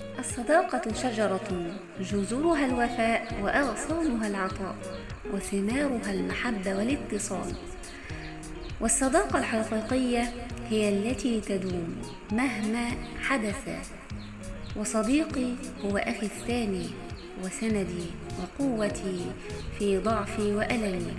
الصداقة شجرة جذورها الوفاء وأغصانها العطاء وثمارها المحبة والاتصال والصداقة الحقيقية هي التي تدوم مهما حدث وصديقي هو أخي الثاني وسندي وقوتي في ضعفي وألمي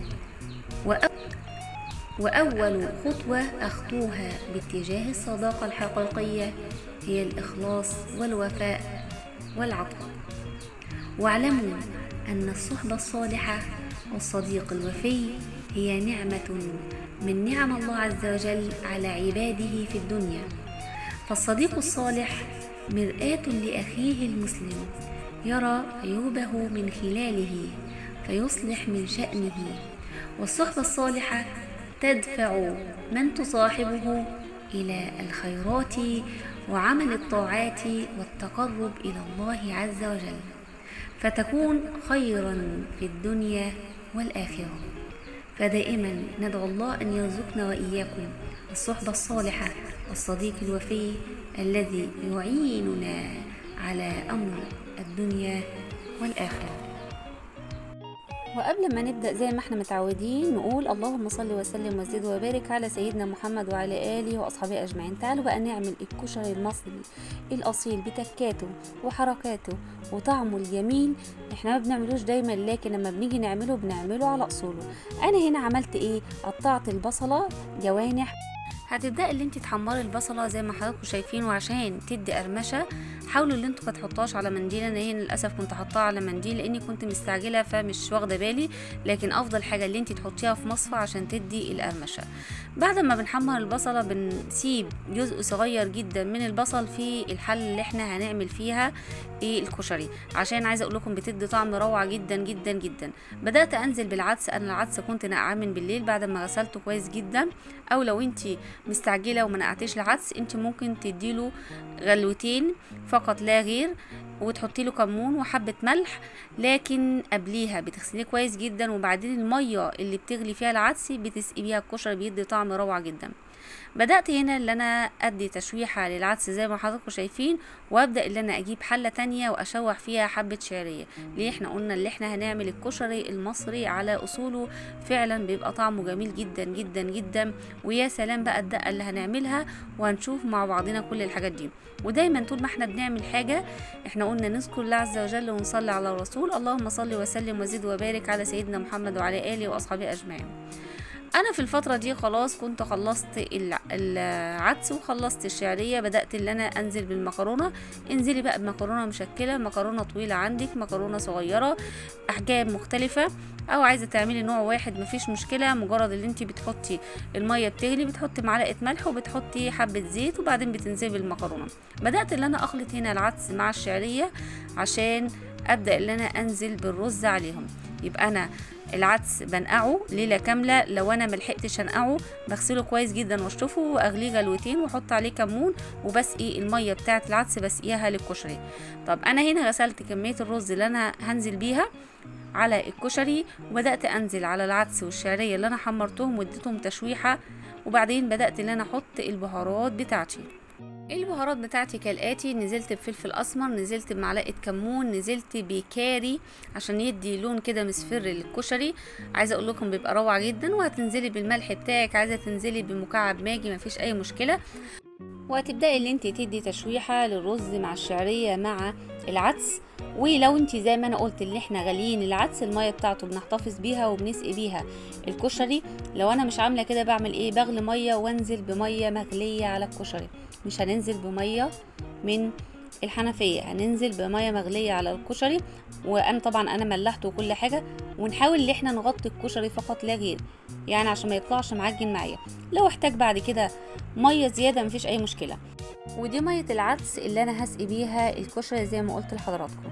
وأول خطوة أخطوها باتجاه الصداقة الحقيقية هي الإخلاص والوفاء والعطاء واعلموا أن الصحبة الصالحة والصديق الوفي هي نعمة من نعم الله عز وجل على عباده في الدنيا فالصديق الصالح مرآة لأخيه المسلم يرى عيوبه من خلاله فيصلح من شأنه والصحبة الصالحة تدفع من تصاحبه إلى الخيرات وعمل الطاعات والتقرب إلى الله عز وجل فتكون خيرا في الدنيا والآخرة فدائما ندعو الله أن يرزقنا وإياكم الصحبة الصالحة والصديق الوفي الذي يعيننا على أمر الدنيا والآخرة وقبل ما نبدأ زي ما احنا متعودين نقول اللهم صل وسلم وزد وبارك على سيدنا محمد وعلى آله وأصحابه أجمعين تعالوا بقى نعمل الكشري المصري الأصيل بتكاته وحركاته وطعمه الجميل احنا ما بنعملوش دايما لكن لما بنيجي نعمله بنعمله على أصوله أنا هنا عملت ايه قطعت البصلة جوانح هتبدأي اللي انت تحمري البصلة زي ما حضراتكم شايفين وعشان تدي قرمشة حاولوا اللي انتوا ما تحطوهاش على منديل انا هنا للاسف كنت حطاها على منديل لاني كنت مستعجله فمش واخده بالي لكن افضل حاجه اللي انت تحطيها في مصفى عشان تدي القرمشه بعد ما بنحمر البصله بنسيب جزء صغير جدا من البصل في الحل اللي احنا هنعمل فيها ايه الكشري عشان عايزه اقول لكم بتدي طعم روعه جدا جدا جدا بدات انزل بالعدس انا العدس كنت نقعاه من بالليل بعد ما غسلته كويس جدا او لو انت مستعجله وما نقعتيش العدس انت ممكن تديله غلوتين فقط لا غير وتحطي له كمون وحبة ملح لكن قبليها بتغسليه كويس جدا وبعدين المية اللي بتغلي فيها العدس بتسقي بيها الكشري بيدي طعم روعة جدا بدأت هنا اللي أنا أدي تشويحة للعدس زي ما حضراتكم شايفين وأبدأ اللي أنا أجيب حلة تانية وأشوح فيها حبة شعرية ليه احنا قلنا اللي احنا هنعمل الكشري المصري على أصوله فعلا بيبقى طعمه جميل جدا جدا جدا ويا سلام بقى الدقة اللي هنعملها وهنشوف مع بعضنا كل الحاجات دي ودايما طول ما احنا بنعمل حاجة احنا قلنا نذكر الله عز وجل ونصلي على الرسول اللهم صل وسلم وزد وبارك على سيدنا محمد وعلى آله وأصحابه أجمعين انا في الفتره دي خلاص كنت خلصت العدس وخلصت الشعريه بدات اللي انا انزل بالمكرونه انزلي بقى بمكرونه مشكله مكرونه طويله عندك مكرونه صغيره احجام مختلفه او عايزه تعملي نوع واحد مفيش مشكله مجرد اللي انت بتحطي الميه بتغلي بتحطي معلقه ملح وبتحطي حبه زيت وبعدين بتنزلي بالمكرونه بدات اللي انا اخلط هنا العدس مع الشعريه عشان ابدا اللي انا انزل بالرز عليهم يبقى انا العدس بنقعه ليله كامله لو انا ملحقتش انقعه بغسله كويس جدا واشطفه واغليه غلوتين واحط عليه كمون وبسقي الميه بتاعه العدس بسقيها للكشري طب انا هنا غسلت كميه الرز اللي انا هنزل بيها على الكشري وبدات انزل على العدس والشعريه اللي انا حمرتهم واديتهم تشويحه وبعدين بدات ان انا احط البهارات بتاعتي البهارات بتاعتي كالاتي نزلت بفلفل اسمر نزلت بمعلقه كمون نزلت بكاري عشان يدي لون كده مصفر للكشري عايزه اقول لكم بيبقى روعه جدا وهتنزلي بالملح بتاعك عايزه تنزلي بمكعب ماجي مفيش اي مشكله وهتبداي ان انت تدي تشويحه للرز مع الشعريه مع العدس ولو انت زي ما انا قلت اللي احنا غاليين العدس الميه بتاعته بنحتفظ بيها وبنسقي بيها الكشري لو انا مش عامله كده بعمل ايه بغلي ميه وانزل بميه مغليه على الكشري مش هننزل بميه من الحنفيه هننزل بميه مغليه على الكشري وانا طبعا انا ملحته وكل حاجه ونحاول ان احنا نغطي الكشري فقط لا غير يعني عشان ما يطلعش معجن معايا لو احتاج بعد كده ميه زياده مفيش اي مشكله ودي ميه العدس اللي انا هسقي بيها الكشري زي ما قلت لحضراتكم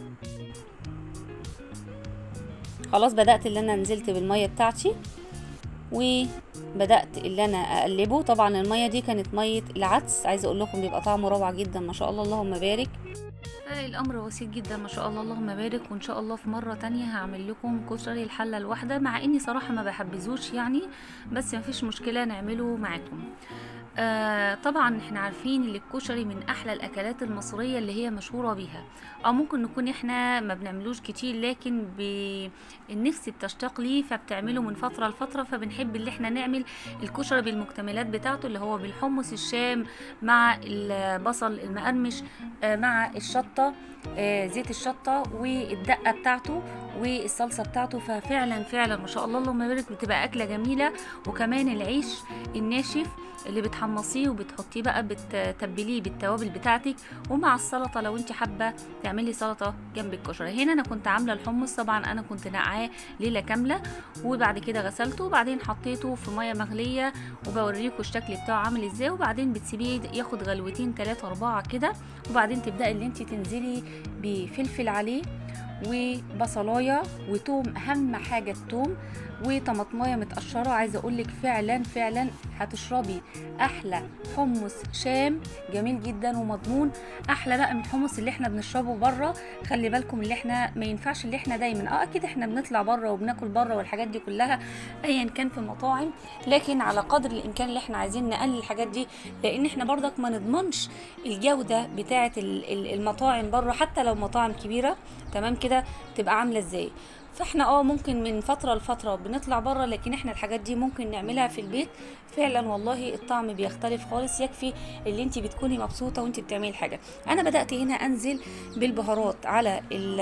خلاص بدات اللي انا نزلت بالميه بتاعتي وبدات اللي انا اقلبه طبعا الميه دي كانت ميه العدس عايزه اقول لكم بيبقى طعمه روعه جدا ما شاء الله اللهم بارك الامر بسيط جدا ما شاء الله اللهم بارك وان شاء الله في مره تانية هعمل لكم كشري الحله الواحده مع اني صراحه ما بحبذوش يعني بس مفيش مشكله نعمله معاكم آه طبعا احنا عارفين ان الكشري من احلى الاكلات المصريه اللي هي مشهوره بيها او ممكن نكون احنا ما بنعملوش كتير لكن ب... النفس بتشتاق ليه فبتعمله من فتره لفتره فبنحب اللي احنا نعمل الكشري بالمكتملات بتاعته اللي هو بالحمص الشام مع البصل المقرمش آه مع الشطه آه زيت الشطه والدقه بتاعته والصلصه بتاعته ففعلا فعلا ما شاء الله اللهم بارك بتبقى اكله جميله وكمان العيش الناشف اللي بتحمصيه وبتحطيه بقى بتتبليه بالتوابل بتاعتك ومع السلطه لو انت حابه تعملي سلطه جنب الكشري هنا انا كنت عامله الحمص طبعا انا كنت نقعاه ليله كامله وبعد كده غسلته وبعدين حطيته في ميه مغليه وبوريكم الشكل بتاعه عامل ازاي وبعدين بتسيبيه ياخد غلوتين تلاتة اربعة كده وبعدين تبداي اللي انت تنزلي بفلفل عليه وبصلايه وتوم اهم حاجه التوم وطماطمايه متقشره عايزه اقول لك فعلا فعلا هتشربي احلى حمص شام جميل جدا ومضمون احلى بقى من الحمص اللي احنا بنشربه بره خلي بالكم اللي احنا ما ينفعش اللي احنا دايما اه اكيد احنا بنطلع بره وبناكل بره والحاجات دي كلها ايا كان في المطاعم لكن على قدر الامكان اللي احنا عايزين نقلل الحاجات دي لان احنا برضك ما نضمنش الجوده بتاعه المطاعم بره حتى لو مطاعم كبيره تمام كده تبقى عامله ازاي فاحنا اه ممكن من فتره لفتره بنطلع بره لكن احنا الحاجات دي ممكن نعملها في البيت فعلا والله الطعم بيختلف خالص يكفي اللي انت بتكوني مبسوطه وانت بتعملي الحاجه انا بدات هنا انزل بالبهارات على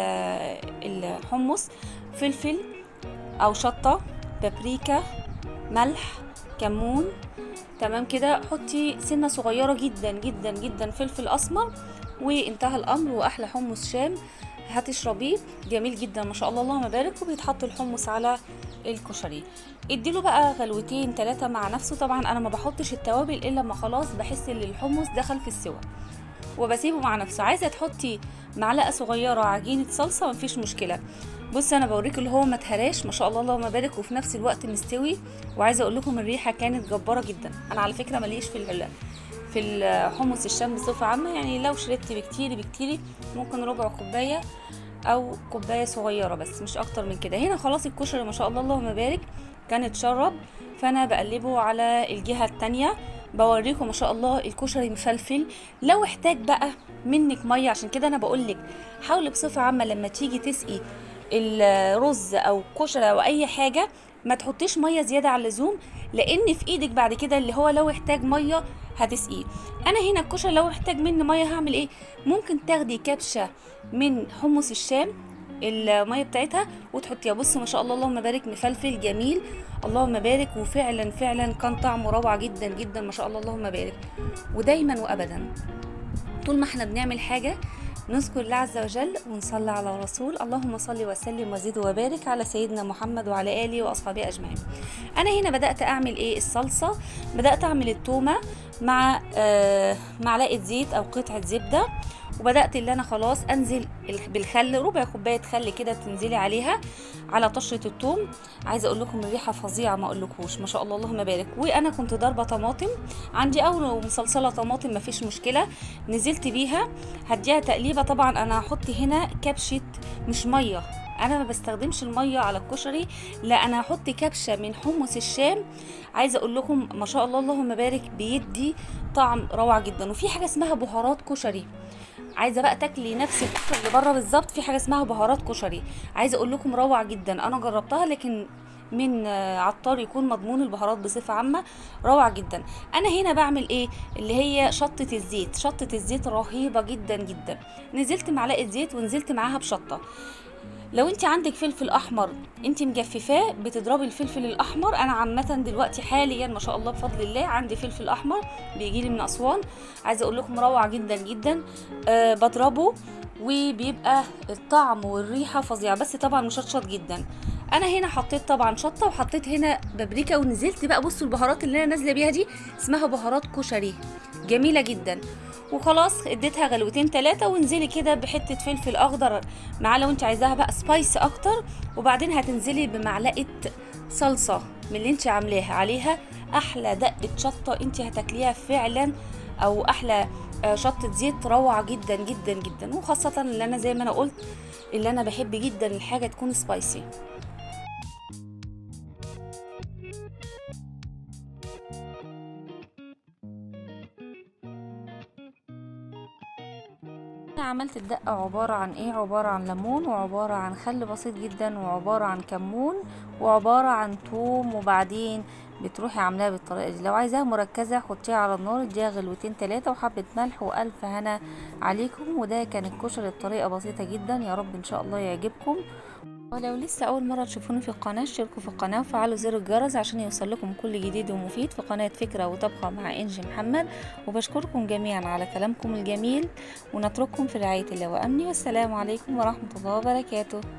الحمص فلفل او شطه بابريكا ملح كمون تمام كده حطي سنه صغيره جدا جدا جدا فلفل اسمر وانتهى الامر واحلى حمص شام هتشربيه جميل جدا ما شاء الله اللهم بارك وبيتحط الحمص على الكشري اديله بقى غلوتين ثلاثة مع نفسه طبعا انا ما بحطش التوابل الا لما خلاص بحس ان الحمص دخل في السوا وبسيبه مع نفسه عايزه تحطي معلقه صغيره عجينه صلصه مفيش مشكله بص انا بوريك اللي هو ما اتهراش ما شاء الله اللهم بارك وفي نفس الوقت مستوي وعايزه اقول لكم الريحه كانت جباره جدا انا على فكره ماليش في العلا في الحمص الشام بصفه عامه يعني لو شربت بكتير بكتير ممكن ربع كوبايه او كوبايه صغيره بس مش اكتر من كده هنا خلاص الكشري ما شاء الله اللهم بارك كان اتشرب فانا بقلبه على الجهه التانية بوريكم ما شاء الله الكشري مفلفل لو احتاج بقى منك ميه عشان كده انا بقول لك حاولي بصفه عامه لما تيجي تسقي الرز او كشري او اي حاجه ما تحطيش ميه زياده على اللزوم لان في ايدك بعد كده اللي هو لو احتاج ميه هتسقيه انا هنا الكشري لو احتاج مني ميه هعمل ايه ممكن تاخدي كبشه من حمص الشام الميه بتاعتها وتحطيها بص ما شاء الله اللهم بارك مفلفل جميل اللهم بارك وفعلا فعلا كان طعمه روعه جدا جدا ما شاء الله اللهم بارك ودايما وابدا طول ما احنا بنعمل حاجه نذكر الله عز وجل ونصلي على الرسول اللهم صل وسلم وزد وبارك على سيدنا محمد وعلى اله واصحابه اجمعين انا هنا بدات اعمل ايه الصلصه بدات اعمل التومه مع آه معلقه زيت او قطعه زبده وبدات اللي انا خلاص انزل بالخل ربع كوبايه خل كده تنزلي عليها على طشه الثوم عايزه اقول لكم الريحه فظيعه ما اقولكوش ما شاء الله اللهم بارك وانا كنت ضاربه طماطم عندي او مصلصله طماطم ما فيش مشكله نزلت بيها هديها تقليبه طبعا انا هحط هنا كبشه مش ميه انا ما بستخدمش الميه على الكشري لا انا هحط كبشه من حمص الشام عايزه اقول لكم ما شاء الله اللهم بارك بيدي طعم روعه جدا وفي حاجه اسمها بهارات كشري عايزه بقى تاكلي نفس الكشري اللي بره بالظبط في حاجه اسمها بهارات كشري عايزه اقول لكم روعه جدا انا جربتها لكن من عطار يكون مضمون البهارات بصفه عامه روعه جدا انا هنا بعمل ايه اللي هي شطه الزيت شطه الزيت رهيبه جدا جدا نزلت معلقه زيت ونزلت معاها بشطه لو انت عندك فلفل احمر انت مجففاه بتضربي الفلفل الاحمر انا عامه دلوقتي حاليا ما شاء الله بفضل الله عندي فلفل احمر بيجي لي من اسوان عايزه اقول لكم روعه جدا جدا أه بضربه وبيبقى الطعم والريحه فظيعه بس طبعا مشطشط جدا انا هنا حطيت طبعا شطه وحطيت هنا بابريكا ونزلت بقى بصوا البهارات اللي انا نازله بيها دي اسمها بهارات كشري جميله جدا وخلاص اديتها غلوتين ثلاثة وانزلي كده بحتة فلفل اخضر معاه لو انت عايزاها بقى سبايسي اكتر وبعدين هتنزلي بمعلقة صلصة من اللي انت عاملاها عليها احلى دقة شطة انت هتاكليها فعلا او احلى آه، شطة زيت روعة جدا جدا جدا وخاصة اللي انا زي ما انا قلت اللي انا بحب جدا الحاجة تكون سبايسي أنا عملت الدقة عبارة عن ايه عبارة عن ليمون وعبارة عن خل بسيط جدا وعبارة عن كمون وعبارة عن توم وبعدين بتروحي عاملاها بالطريقة دي لو عايزاها مركزة حطيها على النار اديها غلوتين تلاتة وحبة ملح والف هنا عليكم وده كان الكشري الطريقة بسيطة جدا يا رب ان شاء الله يعجبكم ولو لسه اول مرة تشوفوني في القناة اشتركوا في القناة وفعلوا زر الجرس عشان يوصلكم كل جديد ومفيد في قناة فكرة وطبخة مع انجي محمد وبشكركم جميعا على كلامكم الجميل ونترككم في رعاية الله وامني والسلام عليكم ورحمة الله وبركاته